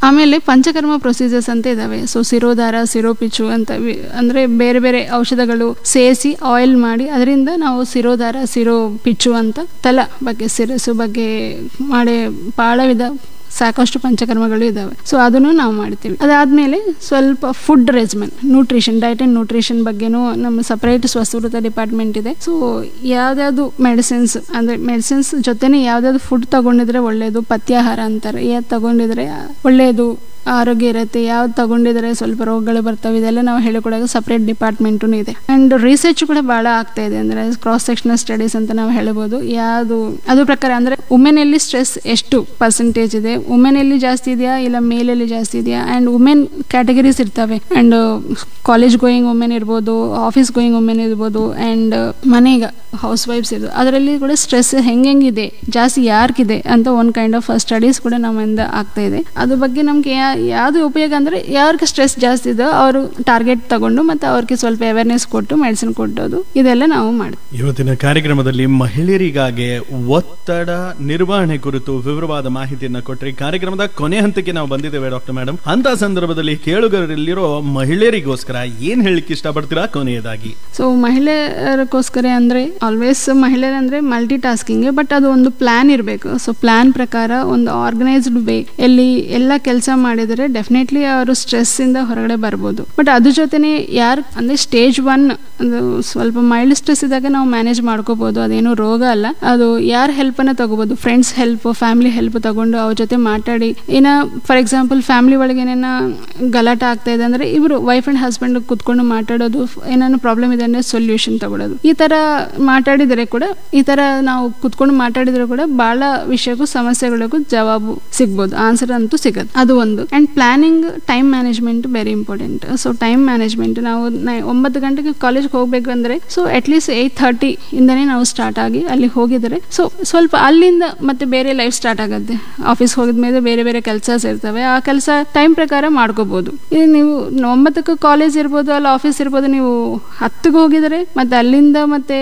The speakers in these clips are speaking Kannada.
ಆಮೇಲೆ ಪಂಚಕರ್ಮ ಪ್ರೊಸೀಜರ್ಸ್ ಅಂತ ಇದಾವೆ ಸೊ ಸಿರೋದಾರ ಸಿರೋಪಿಚು ಅಂತ ವಿ- ಅಂದ್ರೆ ಬೇರೆ ಬೇರೆ ಔಷಧಗಳು ಸೇರಿಸಿ ಆಯಿಲ್ ಮಾಡಿ ಅದರಿಂದ ನಾವು ಸಿರೋದಾರ ಸಿರೋ ಪಿಚ್ಚು ಅಂತ ತಲ ಬಗ್ಗೆ ಸಿರಸು ಬಗ್ಗೆ ಮಾಡಿ ಭಾಳ ವಿಧ ಸಾಕಷ್ಟು ಪಂಚಕರ್ಮಗಳು ಇದಾವೆ ಸೊ ಅದನ್ನು ನಾವು ಮಾಡ್ತೀವಿ ಅದಾದ್ಮೇಲೆ ಸ್ವಲ್ಪ food regiment nutrition diet and nutrition ಬಗ್ಗೆನೂ ನಮ್ಮ ಸಪರೇಟ್ ಸ್ವಸ್ವೃತ ಡಿಪಾರ್ಟ್ಮೆಂಟ್ ಇದೆ ಸೊ ಯಾವ್ದಾದ್ರು ಮೆಡಿಸಿನ್ಸ್ ಅಂದ್ರೆ ಮೆಡಿಸಿನ್ಸ್ ಜೊತೆನೆ ಯಾವ್ದಾದ್ರು ಫುಡ್ ತಗೊಂಡಿದ್ರೆ ಒಳ್ಳೇದು ಪಥ್ಯಾಹಾರ ಅಂತಾರೆ ಯಾವ್ದು ತಗೊಂಡಿದ್ರೆ ಒಳ್ಳೇದು ಆರೋಗ್ಯ ಇರುತ್ತೆ ಯಾವ್ದು ತಗೊಂಡಿದ್ರೆ ಸ್ವಲ್ಪ ರೋಗಗಳು ಬರ್ತವೆ ಇದೆಲ್ಲ ನಾವು ಹೇಳಿಕೊಡೋಕೆ ಸಪ್ರೇಟ್ ಡಿಪಾರ್ಟ್ಮೆಂಟು ಇದೆ ಆ್ಯಂಡ್ ರಿಸರ್ಚ್ ಕೂಡ ಭಾಳ ಆಗ್ತಾ ಇದೆ ಅಂದರೆ ಕ್ರಾಸ್ ಸೆಕ್ಷನಲ್ ಸ್ಟಡೀಸ್ ಅಂತ ನಾವು ಹೇಳ್ಬೋದು ಯಾವುದು ಅದು ಪ್ರಕಾರ ಅಂದರೆ ವುಮೆನಲ್ಲಿ ಸ್ಟ್ರೆಸ್ ಎಷ್ಟು ಪರ್ಸೆಂಟೇಜ್ ಇದೆ ವುಮೆನಲ್ಲಿ ಜಾಸ್ತಿ ಇದೆಯಾ ಇಲ್ಲ ಮೇಲಲ್ಲಿ ಜಾಸ್ತಿ ಇದೆಯಾ ಆ್ಯಂಡ್ ವುಮೆನ್ ಕ್ಯಾಟಗರೀಸ್ ಇರ್ತವೆ ಆ್ಯಂಡ್ ಕಾಲೇಜ್ ಗೋಯಿಂಗ್ ವುಮೆನ್ ಇರ್ಬೋದು ಆಫೀಸ್ ಗೋಯಿಂಗ್ ವುಮೆನ್ ಇರ್ಬೋದು ಆ್ಯಂಡ್ ಮನೆಗೆ ಹೌಸ್ ವೈಫ್ಸ್ ಇರ್ಬೋದು ಅದರಲ್ಲಿ ಕೂಡ ಸ್ಟ್ರೆಸ್ ಹೆಂಗೆಂಗಿದೆ ಜಾಸ್ತಿ ಯಾರಿಗಿದೆ ಅಂತ ಒಂದು ಕೈಂಡ್ ಆಫ್ ಸ್ಟಡೀಸ್ ಕೂಡ ನಮ್ಮಿಂದ ಆಗ್ತಾ ಇದೆ ಅದ್ರ ಬಗ್ಗೆ ನಮ್ಗೆ ಯಾ ಯಾವುದು ಉಪಯೋಗ ಅಂದರೆ ಯಾರಿಗೆ ಸ್ಟ್ರೆಸ್ ಜಾಸ್ತಿ ಇದೋ ಅವರು ಟಾರ್ಗೆಟ್ ತಗೊಂಡು ಮತ್ತು ಅವ್ರಿಗೆ ಸ್ವಲ್ಪ ಅವೇರ್ನೆಸ್ ಕೊಟ್ಟು ಮೆಡಿಸಿನ್ ಕೊಟ್ಟೋದು ಇದೆಲ್ಲ ನಾವು ಮಾಡ್ತೀವಿ ಇವತ್ತಿನ ಕಾರ್ಯಕ್ರಮದಲ್ಲಿ ಮಹಿಳೆಯರಿಗಾಗಿ ಒತ್ತಡ ನಿರ್ವಹಣೆ ಕುರಿತು ವಿವರವಾದ ಮಾಹಿತಿಯನ್ನ ಕೊಟ್ರಿ ಕಾರ್ಯಕ್ರಮದ ಕೊನೆ ಹಂತಕ್ಕೆ ನಾವು ಬಂದಿದ್ದೇವೆ ಡಾಕ್ಟರ್ ಮೇಡಮ್ ಅಂತ ಸಂದರ್ಭದಲ್ಲಿ ಕೇಳುಗರಲ್ಲಿರೋ ಮಹಿಳೆಯರಿಗೋಸ್ಕರ ಏನ್ ಹೇಳಲಿಕ್ಕೆ ಇಷ್ಟಪಡ್ತೀರಾ ಕೊನೆಯದಾಗಿ ಸೊ ಮಹಿಳೆಯರಿಗೋಸ್ಕರ ಅಂದರೆ ಆಲ್ವೇಸ್ ಮಹಿಳೆಯರು ಅಂದರೆ ಮಲ್ಟಿ ಟಾಸ್ಕಿಂಗ್ ಬಟ್ ಅದು ಒಂದು ಪ್ಲ್ಯಾನ್ ಇರಬೇಕು ಸೊ ಪ್ಲ್ಯಾನ್ ಪ್ರಕಾರ ಒಂದು ಆರ್ಗನೈಸ್ಡ್ ವೇ ಎಲ್ಲಿ ಎಲ್ಲ ಕೆಲಸ ಮಾಡಿದರೆ ಡೆಫಿನೆಟ್ಲಿ ಅವರು ಸ್ಟ್ರೆಸ್ಸಿಂದ ಹೊರಗಡೆ ಬರ್ಬೋದು ಬಟ್ ಅದ್ರ ಜೊತೆನೆ ಯಾರು ಅಂದರೆ ಸ್ಟೇಜ್ ಒನ್ ಅದು ಸ್ವಲ್ಪ ಮೈಲ್ಡ್ ಸ್ಟ್ರೆಸ್ ಇದ್ದಾಗ ನಾವು ಮ್ಯಾನೇಜ್ ಮಾಡ್ಕೋಬೋದು ಅದೇನು ರೋಗ ಅಲ್ಲ ಅದು ಯಾರ ಹೆಲ್ಪನ್ನು ತಗೋಬೋದು ಫ್ರೆಂಡ್ಸ್ ಹೆಲ್ಪ್ ಫ್ಯಾಮಿಲಿ ಹೆಲ್ಪ್ ತಗೊಂಡು ಅವ್ರ ಜೊತೆ ಮಾತಾಡಿ ಏನ ಫಾರ್ ಎಕ್ಸಾಂಪಲ್ ಫ್ಯಾಮಿಲಿ ಒಳಗೆ ಏನೇನ ಗಲಾಟೆ ಆಗ್ತಾ ಇದೆ ಅಂದರೆ ಇವರು ವೈಫ್ ಆ್ಯಂಡ್ ಹಸ್ಬೆಂಡ್ ಕೂತ್ಕೊಂಡು ಮಾತಾಡೋದು ಏನಾದ್ರು ಪ್ರಾಬ್ಲಮ್ ಇದೆ ಅಂದರೆ ಸೊಲ್ಯೂಷನ್ ತಗೊಳ್ಳೋದು ಈ ಥರ ಮಾತಾಡಿದರೆ ಕೂಡ ಈ ಥರ ನಾವು ಕೂತ್ಕೊಂಡು ಮಾತಾಡಿದ್ರೆ ಕೂಡ ಭಾಳ ವಿಷಯಕ್ಕೂ ಸಮಸ್ಯೆಗಳಿಗೂ ಜವಾಬು ಸಿಗ್ಬೋದು ಆನ್ಸರ್ ಅಂತೂ ಸಿಗುತ್ತೆ ಅದು ಒಂದು and planning time management very important so time management ನಾವು ನೈ- ಒಂಬತ್ತು ಗಂಟೆಗೆ ಕಾಲೇಜ್ಗೆ ಹೋಗ್ಬೇಕು ಅಂದರೆ ಸೊ ಅಟ್ಲೀಸ್ಟ್ ಏಯ್ಟ್ ಥರ್ಟಿ ಇಂದನೇ ನಾವು ಸ್ಟಾರ್ಟ್ ಆಗಿ ಅಲ್ಲಿ ಹೋಗಿದರೆ ಸೊ ಸ್ವಲ್ಪ ಅಲ್ಲಿಂದ ಮತ್ತೆ ಬೇರೆ ಲೈಫ್ ಸ್ಟಾರ್ಟ್ ಆಗುತ್ತೆ ಆಫೀಸ್ ಹೋಗಿದ ಮೇಲೆ ಬೇರೆ ಬೇರೆ ಕೆಲಸ ಇರ್ತವೆ ಆ ಕೆಲಸ ಟೈಮ್ ಪ್ರಕಾರ ಮಾಡ್ಕೋಬಹುದು ಇದು ನೀವು ಒಂಬತ್ತಕ್ಕೆ ಕಾಲೇಜ್ ಇರ್ಬೋದು ಅಲ್ಲ ಆಫೀಸ್ ಇರ್ಬೋದು ನೀವು ಹತ್ತಿಗೆ ಹೋಗಿದರೆ ಮತ್ತೆ ಅಲ್ಲಿಂದ ಮತ್ತೆ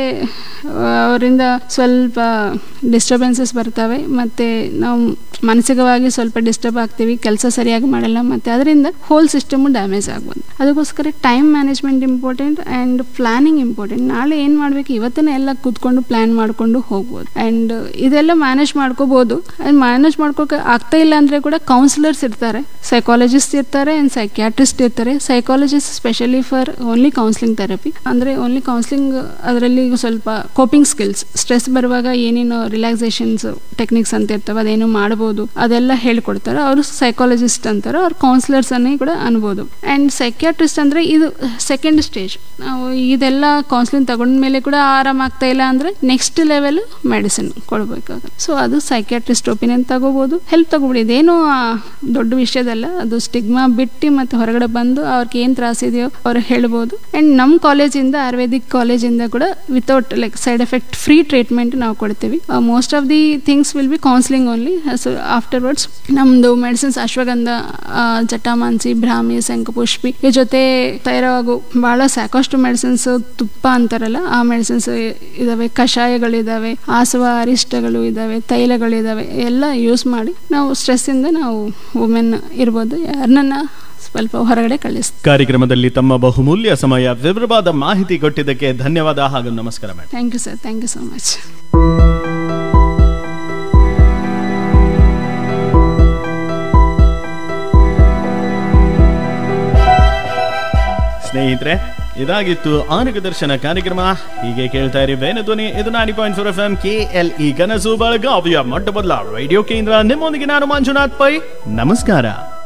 ಅವರಿಂದ ಸ್ವಲ್ಪ ಡಿಸ್ಟರ್ಬೆನ್ಸಸ್ ಬರ್ತವೆ ಮತ್ತೆ ನಾವು ಮಾನಸಿಕವಾಗಿ ಸ್ವಲ್ಪ ಡಿಸ್ಟರ್ಬ್ ಆಗ್ತೀವಿ ಕೆಲಸ ಸರಿಯಾಗಿ ಮಾಡಲ್ಲ ಮತ್ತೆ ಅದರಿಂದ ಹೋಲ್ ಸಿಸ್ಟಮ್ ಡ್ಯಾಮೇಜ್ ಆಗ್ಬೋದು ಅದಕ್ಕೋಸ್ಕರ time management important and planning important ನಾಳೆ ಏನು ಮಾಡಬೇಕು ಇವತ್ತನೇ ಎಲ್ಲ ಕೂತ್ಕೊಂಡು ಪ್ಲಾನ್ ಮಾಡಿಕೊಂಡು ಹೋಗ್ಬೋದು ಆ್ಯಂಡ್ ಇದೆಲ್ಲ ಮ್ಯಾನೇಜ್ ಮಾಡ್ಕೋಬೋದು ಆ್ಯಂಡ್ ಮ್ಯಾನೇಜ್ ಮಾಡ್ಕೋಕೆ ಆಗ್ತಾ ಇಲ್ಲ ಅಂದರೆ ಕೂಡ ಕೌನ್ಸಿಲರ್ಸ್ ಇರ್ತಾರೆ ಸೈಕಾಲಜಿಸ್ಟ್ ಇರ್ತಾರೆ ಆ್ಯಂಡ್ ಸೈಕ್ಯಾಟ್ರಿಸ್ಟ್ ಇರ್ತಾರೆ psychologist specially for only counselling therapy ಅಂದರೆ ಓನ್ಲಿ ಕೌನ್ಸಿಲಿಂಗ್ ಅದರಲ್ಲಿ ಸ್ವಲ್ಪ ಕೋಪಿಂಗ್ ಸ್ಕಿಲ್ಸ್ ಸ್ಟ್ರೆಸ್ ಬರುವಾಗ ಏನೇನು ರಿಲ್ಯಾಕ್ಸೇಷನ್ಸ್ ಟೆಕ್ನಿಕ್ಸ್ ಅಂತ ಇರ್ತವೆ ಅದೇನು ಮಾಡ್ಬೋದು ಅದೆಲ್ಲ ಹೇಳ್ಕೊಡ್ತಾರೆ ಅವರು ಸೈಕಾಲಜಿಸ್ಟ್ ಅಂತಾರೆ ಅವ್ರು ಕೌನ್ಸಿಲರ್ಸ್ ಅನ್ನೇ ಕೂಡ ಅನ್ಬೋದು ಆ್ಯಂಡ್ ಸೈಕ್ಯಾಟ್ರಿಸ್ಟ್ ಅಂದರೆ ಇದು ಸೆಕೆಂಡ್ ಸ್ಟೇಜ್ ನಾವು ಇದೆಲ್ಲ ಕೌನ್ಸಿಲಿಂಗ್ ತಗೊಂಡ ಮೇಲೆ ಕೂಡ ಆರಾಮಾಗ್ತಾ ಇಲ್ಲ ಅಂದರೆ ನೆಕ್ಸ್ಟ್ ಲೆವೆಲ್ ಮೆಡಿಸಿನ್ ಕೊಡಬೇಕಾಗುತ್ತೆ ಸೊ ಅದು ಸೈಕ್ಯಾಟ್ರಿಸ್ಟ್ ಒಪಿನಿಯನ್ ತಗೋಬೋದು ಹೆಲ್ಪ್ ತಗೋಬಿಡಿ ಇದೇನು ಆ, ದೊಡ್ಡ ವಿಷಯದಲ್ಲ ಅದು ಸ್ಟಿಗ್ಮಾ ಬಿಟ್ಟು ಮತ್ತು ಹೊರಗಡೆ ಬಂದು ಅವ್ರಿಗೆ ಏನು ತ್ರಾಸ ಇದೆಯೋ ಅವ್ರು ಹೇಳ್ಬೋದು ಆ್ಯಂಡ್ ನಮ್ಮ ಕಾಲೇಜಿಂದ ಆಯುರ್ವೇದಿಕ್ ಕಾಲೇಜಿಂದ ಕೂಡ without like side effect free treatment ನಾವು ಕೊಡ್ತೀವಿ most of the things will be counselling only so afterwards ನಮ್ಮದು ಮೆಡಿಸಿನ್ಸ್ ಅಶ್ವಗಂಧ ಆ, ಜಟಾಮಾಂಸಿ ಭ್ರಾಮಿ ಶಂಖಪುಷ್ಪಿ ಈ ಜೊತೆ ತಯಾರಾಗು ಭಾಳ ಸಾಕಷ್ಟು ಮೆಡಿಸಿನ್ಸ್ ತುಪ್ಪ ಅಂತಾರಲ್ಲ ಆ ಮೆಡಿಸಿನ್ಸ್ ಇದಾವೆ ಕಷಾಯಗಳಿದಾವೆ ಆಸವ ಅರಿಷ್ಟಗಳು ಇದಾವೆ ತೈಲಗಳಿದಾವೆ ಎಲ್ಲ ಯೂಸ್ ಮಾಡಿ ನಾವು ಸ್ಟ್ರೆಸ್ಸಿಂದ ನಾವು ವುಮೆನ್ ಇರ್ಬೋದು ಯಾರನ್ನ ಸ್ವಲ್ಪ ಹೊರಗಡೆ ಕಳಿಸ್ತೀವಿ ಕಾರ್ಯಕ್ರಮದಲ್ಲಿ ತಮ್ಮ ಬಹುಮೂಲ್ಯ ಸಮಯ ವಿವರವಾದ ಮಾಹಿತಿ ಕೊಟ್ಟಿದ್ದಕ್ಕೆ ಧನ್ಯವಾದ ಹಾಗೂ ನಮಸ್ಕಾರ madam thank you sir thank you so much ಸ್ನೇಹಿತರೆ ಇದಾಗಿತ್ತು ಆರೋಗ್ಯ ದರ್ಶನ ಕಾರ್ಯಕ್ರಮ ಹೀಗೆ ಕೇಳ್ತಾ ಇರಿ ವೇನ ಧ್ವನಿ ಇದು ನಾಡಿ point four F M K L E ಕನಸು ಬಳಗಾವಿಯ ಮೊಟ್ಟ ಮೊದಲ ರೇಡಿಯೋ ಕೇಂದ್ರ ನಿಮ್ಮೊಂದಿಗೆ ನಾನು ಮಂಜುನಾಥ್ ಪೈ ನಮಸ್ಕಾರ